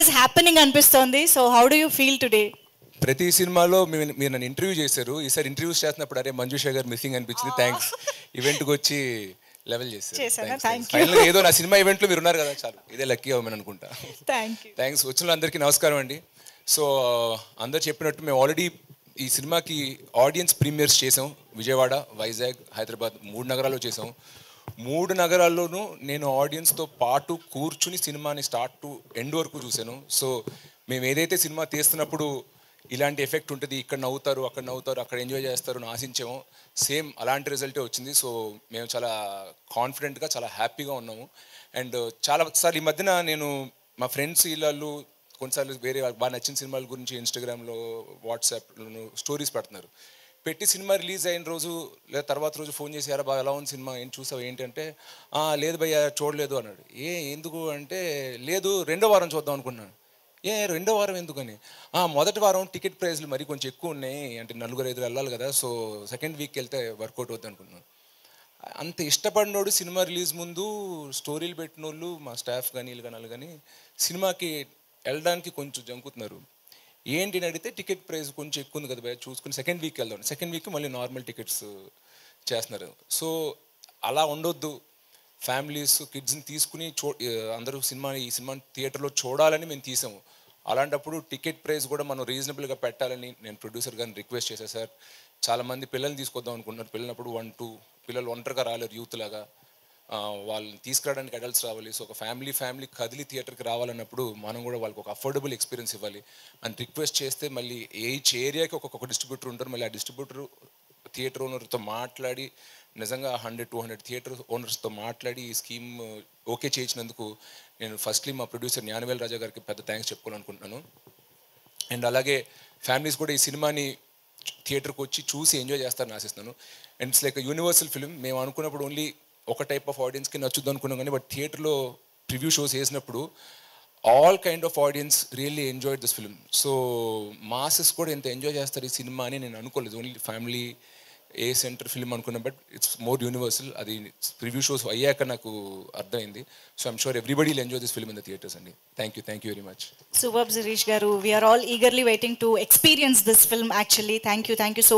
Is happening అనిపిస్తోంది so how do you feel today ప్రతి సినిమాలో మీరు మీరు నన్ను ఇంటర్వ్యూ చేశారు ఈసారి ఇంటర్వ్యూస్ చేస్తున్నప్పుడు అరే మంజుషా గారు మిస్సింగ్ అనిపించింది థ్యాంక్స్ ఈవెంట్కి వచ్చి లెవెల్ చేశారు చేశానా? Thanks, Thank thanks. Final గా ఏదో నా సినిమా ఈవెంట్లో మీరు ఉన్నారు కదా చాలు ఇదే లక్కీ అవ్వమని అనుకుంటా థ్యాంక్ యూ థ్యాంక్స్ వచ్చిన అందరికీ నమస్కారం అండి సో అందరు చెప్పినట్టు మేము ఆల్రెడీ ఈ సినిమాకి ఆడియన్స్ ప్రీమియర్స్ చేసాం విజయవాడ వైజాగ్ హైదరాబాద్ మూడు నగరాల్లో చేసాం మూడు నగరాల్లోనూ నేను ఆడియన్స్తో పాటు కూర్చుని సినిమాని స్టార్ట్ టు ఎండ్ వరకు చూశాను సో మేము ఏదైతే సినిమా తీస్తున్నప్పుడు ఇలాంటి ఎఫెక్ట్ ఉంటుంది ఇక్కడ నవ్వుతారు అక్కడ నవ్వుతారు అక్కడ ఎంజాయ్ చేస్తారు అని ఆశించాము సేమ్ అలాంటి రిజల్టే వచ్చింది సో మేము చాలా కాన్ఫిడెంట్గా చాలా హ్యాపీగా ఉన్నాము అండ్ చాలా సార్లు ఈ మధ్యన నేను మా ఫ్రెండ్స్ వీళ్ళు కొన్నిసార్లు వేరే వాళ్ళకి బాగా నచ్చిన సినిమాల గురించి ఇన్స్టాగ్రామ్లో వాట్సాప్లో స్టోరీస్ పెడుతున్నారు పెట్టి సినిమా రిలీజ్ అయిన రోజు లేదా తర్వాత రోజు ఫోన్ చేసి యారా బాగా ఎలా ఉంది సినిమా ఏం చూసావు ఏంటంటే "ఆ, లేదు భయ్యా చూడలేదు అన్నాడు ఏ ఎందుకు అంటే లేదు రెండో వారం చూద్దాం అనుకున్నాను ఏ రెండో వారం ఎందుకని "ఆ, మొదటి వారం టికెట్ ప్రైస్లు మరి కొంచెం ఎక్కువ ఉన్నాయి అంటే నలుగురు ఐదు వెళ్ళాలి కదా సో సెకండ్ వీక్ వెళ్తే వర్కౌట్ అవుతుంది అనుకున్నాను అంత ఇష్టపడినోడు సినిమా రిలీజ్ ముందు స్టోరీలు పెట్టిన వాళ్ళు మా స్టాఫ్ కానీ వీళ్ళు కానీ వాళ్ళు కానీ సినిమాకి వెళ్ళడానికి కొంచెం జంకుతున్నారు ఏంటి అని అడిగితే టికెట్ ప్రైస్ కొంచెం ఎక్కువ ఉంది కదా భయ్యా చూసుకుని సెకండ్ వీక్ వెళ్దాం సెకండ్ వీక్ మళ్ళీ నార్మల్ టికెట్స్ చేస్తున్నారు సో అలా ఉండొద్దు ఫ్యామిలీస్ కిడ్స్ని తీసుకుని చూ అందరూ సినిమా ఈ సినిమా థియేటర్లో చూడాలని మేము తీసాము అలాంటప్పుడు టికెట్ ప్రైస్ కూడా మనం రీజనబుల్గా పెట్టాలని నేను ప్రొడ్యూసర్ గారిని రిక్వెస్ట్ చేశాను సార్ చాలామంది పిల్లల్ని తీసుకొద్దాం అనుకుంటున్నారు పిల్లలప్పుడు వన్ టూ పిల్లలు ఒంటరిగా రాలేరు యూత్ లాగా ఆ, వాళ్ళని తీసుకురావడానికి అడల్ట్స్ రావాలి సో ఒక ఫ్యామిలీ ఫ్యామిలీ కదిలి థియేటర్కి రావాలన్నప్పుడు మనం కూడా వాళ్ళకి ఒక అఫోర్డబుల్ ఎక్స్పీరియన్స్ ఇవ్వాలి అని రిక్వెస్ట్ చేస్తే మళ్ళీ ఈచ్ ఏరియాకి ఒక్కొక్క డిస్ట్రిబ్యూటర్ ఉంటారు మళ్ళీ ఆ డిస్ట్రిబ్యూటర్ థియేటర్ ఓనర్తో మాట్లాడి నిజంగా హండ్రెడ్ టూ హండ్రెడ్ థియేటర్ ఓనర్స్తో మాట్లాడి ఈ స్కీమ్ ఓకే చేయించినందుకు నేను ఫస్ట్లీ మా ప్రొడ్యూసర్ జ్ఞానవేల్ రాజా గారికి పెద్ద థ్యాంక్స్ చెప్పుకోవాలనుకుంటున్నాను అండ్ అలాగే ఫ్యామిలీస్ కూడా ఈ సినిమాని థియేటర్కి వచ్చి చూసి ఎంజాయ్ చేస్తారని ఆశిస్తున్నాను and it's like universal film మేము అనుకున్నప్పుడు ఓన్లీ ఒక టైప్ ఆఫ్ ఆడియన్స్కి నచ్చుద్ది అనుకున్నాం కానీ బట్ థియేటర్లో ప్రివ్యూ షోస్ వేసినప్పుడు all kind of audience really enjoy this film so masses కూడా ఎంత ఎంజాయ్ చేస్తారు ఈ సినిమా అని నేను అనుకోలేదు only family A centre film అనుకున్నా బట్ ఇట్స్ మోర్ యూనివర్సల్ అది ప్రివ్యూ షోస్ అయ్యాక నాకు అర్థమైంది so I'm sure everybody enjoy this film in the theatres అండి thank you thank you very much super Girish గారు we're all eagerly waiting to experience this film actually thank you thank you so